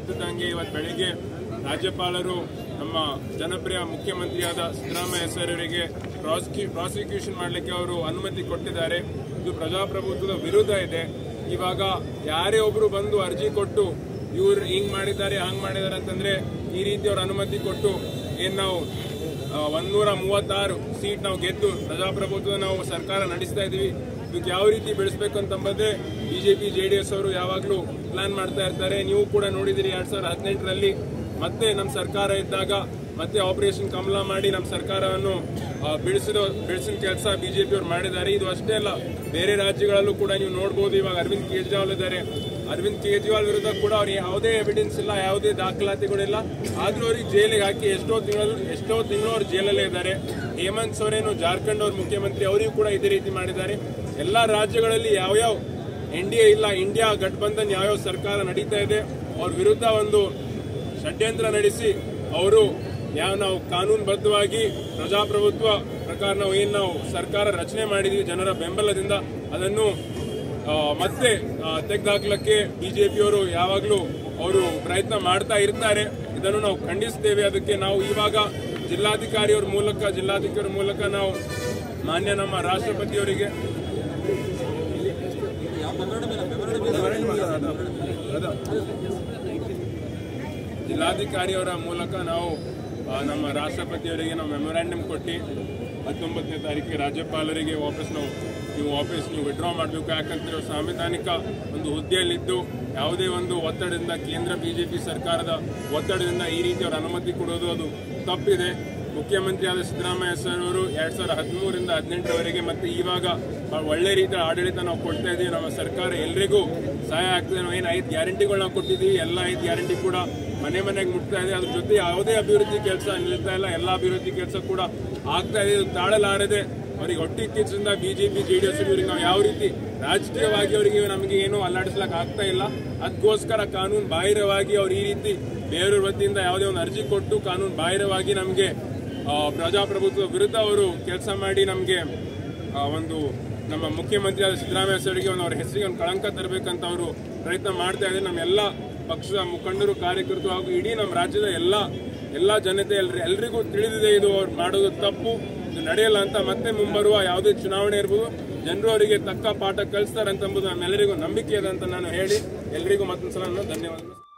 ಗೊತ್ತಿದ್ದಂಗೆ ಇವತ್ತು ಬೆಳಿಗ್ಗೆ ರಾಜ್ಯಪಾಲರು ನಮ್ಮ ಜನಪ್ರಿಯ ಮುಖ್ಯಮಂತ್ರಿಯಾದ ಸಿದ್ದರಾಮಯ್ಯ ಸರ್ ಅವರಿಗೆ ಪ್ರಾಸಿಕ್ಯೂ ಪ್ರಾಸಿಕ್ಯೂಷನ್ ಮಾಡಲಿಕ್ಕೆ ಅವರು ಅನುಮತಿ ಕೊಟ್ಟಿದ್ದಾರೆ ಇದು ಪ್ರಜಾಪ್ರಭುತ್ವದ ವಿರುದ್ಧ ಇದೆ ಇವಾಗ ಯಾರೇ ಒಬ್ರು ಬಂದು ಅರ್ಜಿ ಕೊಟ್ಟು ಇವ್ರು ಹಿಂಗ್ ಮಾಡಿದ್ದಾರೆ ಹಂಗ್ ಮಾಡಿದ್ದಾರೆ ಅಂತಂದ್ರೆ ಈ ರೀತಿ ಅವ್ರ ಅನುಮತಿ ಕೊಟ್ಟು ಏನ್ ನಾವು ಆ, ಒಂದೂರ ಮೂವತ್ತಾರು ಸೀಟ್ ನಾವು ಗೆದ್ದು ಪ್ರಜಾಪ್ರಭುತ್ವ ನಾವು ಸರ್ಕಾರ ನಡೆಸ್ತಾ ಇದೀವಿ ಇದಕ್ಕೆ ಯಾವ ರೀತಿ ಬೆಳೆಸಬೇಕು ಅಂತಂಬುದೇ ಬಿಜೆಪಿ ಜೆಡಿಎಸ್ ಅವರು ಯಾವಾಗಲೂ ಪ್ಲಾನ್ ಮಾಡ್ತಾ ಇರ್ತಾರೆ ನೀವು ಕೂಡ ನೋಡಿದಿರಿ ಎರಡ್ ಸಾವಿರದ ಹದಿನೆಂಟರಲ್ಲಿ ಮತ್ತೆ ನಮ್ಮ ಸರ್ಕಾರ ಇದ್ದಾಗ ಮತ್ತೆ ಆಪರೇಷನ್ ಕಮಲ ಮಾಡಿ ನಮ್ಮ ಸರ್ಕಾರವನ್ನು ಆ, ಬಿಡಿಸಿದ ಬಿಡಿಸಿದ ಕೆಲಸ ಬಿಜೆಪಿ ಅವರು ಮಾಡಿದ್ದಾರೆ ಇದು ಅಷ್ಟೇ ಅಲ್ಲ ಬೇರೆ ರಾಜ್ಯಗಳಲ್ಲೂ ಕೂಡ ನೀವು ನೋಡಬಹುದು ಇವಾಗ ಅರವಿಂದ್ ಕೇಜ್ರಿವಾಲ್ ಇದ್ದಾರೆ ಅರವಿಂದ್ ಕೇಜ್ರಿವಾಲ್ ವಿರುದ್ಧ ಕೂಡ ಅವ್ರಿಗೆ ಯಾವುದೇ ಎವಿಡೆನ್ಸ್ ಇಲ್ಲ ಯಾವುದೇ ದಾಖಲಾತಿಗಳಿಲ್ಲ ಆದ್ರೂ ಅವ್ರಿಗೆ ಜೈಲಿಗೆ ಹಾಕಿ ಎಷ್ಟೋ ತಿಂಗಳು ಎಷ್ಟೋ ತಿಂಗಳು ಅವ್ರು ಜೈಲಲ್ಲೇ ಇದ್ದಾರೆ ಹೇಮಂತ್ ಸೊರೇನು ಜಾರ್ಖಂಡ್ ಅವ್ರ ಮುಖ್ಯಮಂತ್ರಿ ಅವರಿಗೂ ಕೂಡ ಇದೇ ರೀತಿ ಮಾಡಿದ್ದಾರೆ ಎಲ್ಲಾ ರಾಜ್ಯಗಳಲ್ಲಿ ಯಾವ್ಯಾವ ಎನ್ ಡಿ ಎ ಇಲ್ಲ ಇಂಡಿಯಾ ಗಠಬಂಧನ್ ಯಾವ್ಯಾವ ಸರ್ಕಾರ ನಡೀತಾ ಇದೆ ಅವ್ರ ವಿರುದ್ಧ ಒಂದು ಷಡ್ಯಂತ್ರ ನಡೆಸಿ ಅವರು ಯಾವ ನಾವು ಕಾನೂನುಬದ್ಧವಾಗಿ ಪ್ರಜಾಪ್ರಭುತ್ವ ಪ್ರಕಾರ ನಾವು ಏನ್ ನಾವು ಸರ್ಕಾರ ರಚನೆ ಮಾಡಿದೀವಿ ಜನರ ಬೆಂಬಲದಿಂದ ಅದನ್ನು ಆ, ಮತ್ತೆ ತೆಗೆದುಹಾಕ್ಲಕ್ಕೆ ಬಿಜೆಪಿಯವರು ಯಾವಾಗಲೂ ಅವರು ಪ್ರಯತ್ನ ಮಾಡ್ತಾ ಇರ್ತಾರೆ ಇದನ್ನು ನಾವು ಖಂಡಿಸ್ತೇವೆ ಅದಕ್ಕೆ ನಾವು ಇವಾಗ ಜಿಲ್ಲಾಧಿಕಾರಿಯವರ ಮೂಲಕ ಜಿಲ್ಲಾಧಿಕಾರಿ ಮೂಲಕ ನಾವು ಮಾನ್ಯ ನಮ್ಮ ರಾಷ್ಟ್ರಪತಿಯವರಿಗೆ ಅದ. ಜಿಲ್ಲಾಧಿಕಾರಿಯವರ ಮೂಲಕ ನಾವು ಆ, ನಮ್ಮ ರಾಷ್ಟ್ರಪತಿಯವರಿಗೆ ನಾವು ಮೆಮೊರಾಂಡಮ್ ಕೊಟ್ಟು ಹತ್ತೊಂಬತ್ತನೇ ತಾರೀಕಿಗೆ ರಾಜ್ಯಪಾಲರಿಗೆ ವಾಪಸ್ ನಾವು ನೀವು ವಾಪಸ್ ನೀವು ವಿಡ್ರಾ ಮಾಡಬೇಕು ಯಾಕಂದ್ರೆ ಇವ್ರು ಸಾಂವಿಧಾನಿಕ ಒಂದು ಹುದ್ದೆಯಲ್ಲಿದ್ದು ಯಾವುದೇ ಒಂದು ಒತ್ತಡದಿಂದ ಕೇಂದ್ರ ಬಿಜೆಪಿ ಸರ್ಕಾರದ ಒತ್ತಡದಿಂದ ಈ ರೀತಿ ಅವರ ಅನುಮತಿ ಕೊಡೋದು ಅದು ತಪ್ಪಿದೆ ಮುಖ್ಯಮಂತ್ರಿಯಾದ ಸಿದ್ದರಾಮಯ್ಯ ಸರ್ ಅವರು ಎರಡ್ ಸಾವಿರದ ಹದಿಮೂರರಿಂದ ಹದಿನೆಂಟರವರೆಗೆ ಮತ್ತೆ ಇವಾಗ ಬಹಳ ಒಳ್ಳೆ ರೀತಿಯ ಆಡಳಿತ ನಾವು ಕೊಡ್ತಾ ಇದೀವಿ ನಮ್ಮ ಸರ್ಕಾರ ಎಲ್ರಿಗೂ ಸಹಾಯ ಆಗ್ತದೆ ನಾವು ಏನು ಐದು ಗ್ಯಾರಂಟಿಗಳು ನಾವು ಕೊಟ್ಟಿದ್ದೀವಿ ಎಲ್ಲ ಐದು ಗ್ಯಾರಂಟಿ ಕೂಡ ಮನೆ ಮನೆಗೆ ಮುಟ್ತಾ ಇದೆ ಅದ್ರ ಜೊತೆ ಯಾವುದೇ ಅಭಿವೃದ್ಧಿ ಕೆಲಸ ನಿಲ್ತಾ ಇಲ್ಲ ಎಲ್ಲ ಅಭಿವೃದ್ಧಿ ಕೆಲಸ ಕೂಡ ಆಗ್ತಾ ಇದೆ ಇದು ತಾಳಲಾರದೆ ಅವರಿಗೆ ಹೊಟ್ಟೆ ಕಿಚ್ಚಿಂದ ಬಿಜೆಪಿ ಜೆಡಿಎಸ್ ಇವರಿಗೆ ನಾವು ಯಾವ ರೀತಿ ರಾಜಕೀಯವಾಗಿ ಅವರಿಗೆ ನಮಗೆ ಏನು ಅಲ್ಲಾಡಿಸ್ಲಕ್ ಆಗ್ತಾ ಇಲ್ಲ ಅದಕ್ಕೋಸ್ಕರ ಕಾನೂನು ಬಾಹಿರವಾಗಿ ಅವ್ರು ಈ ರೀತಿ ಬೇರೆಯವ್ರ ವತಿಯಿಂದ ಯಾವುದೇ ಒಂದು ಅರ್ಜಿ ಕೊಟ್ಟು ಕಾನೂನು ಬಾಹಿರವಾಗಿ ನಮಗೆ ಪ್ರಜಾಪ್ರಭುತ್ವ ವಿರುದ್ಧ ಅವರು ಕೆಲಸ ಮಾಡಿ ನಮಗೆ ಒಂದು ನಮ್ಮ ಮುಖ್ಯಮಂತ್ರಿಯಾದ ಸಿದ್ದರಾಮಯ್ಯ ಸರ್ಗೆ ಒಂದು ಅವ್ರ ಹೆಸರಿಗೆ ಒಂದು ಕಳಂಕ ತರಬೇಕಂತ ಅವರು ಪ್ರಯತ್ನ ಮಾಡ್ತಾ ಇದ್ದಾರೆ ನಮ್ಮ ಎಲ್ಲ ಪಕ್ಷದ ಮುಖಂಡರು ಕಾರ್ಯಕರ್ತರು ಹಾಗೂ ಇಡೀ ನಮ್ಮ ರಾಜ್ಯದ ಎಲ್ಲ ಎಲ್ಲ ಜನತೆ ಎಲ್ರಿ ಎಲ್ರಿಗೂ ತಿಳಿದಿದೆ ಇದು ಅವ್ರು ಮಾಡೋದು ತಪ್ಪು ಇದು ನಡೆಯಲ್ಲ ಅಂತ ಮತ್ತೆ ಮುಂಬರುವ ಯಾವುದೇ ಚುನಾವಣೆ ಇರ್ಬೋದು ಜನರು ಅವರಿಗೆ ತಕ್ಕ ಪಾಠ ಕಲಿಸ್ತಾರೆ ಅಂತ ಎಂಬುದು ನಮ್ಮೆಲ್ಲರಿಗೂ ನಂಬಿಕೆ ಇದೆ ಅಂತ ನಾನು ಹೇಳಿ ಎಲ್ರಿಗೂ ಮತ್ತೊಂದ್ಸಲ ನಾನು ಧನ್ಯವಾದಗಳು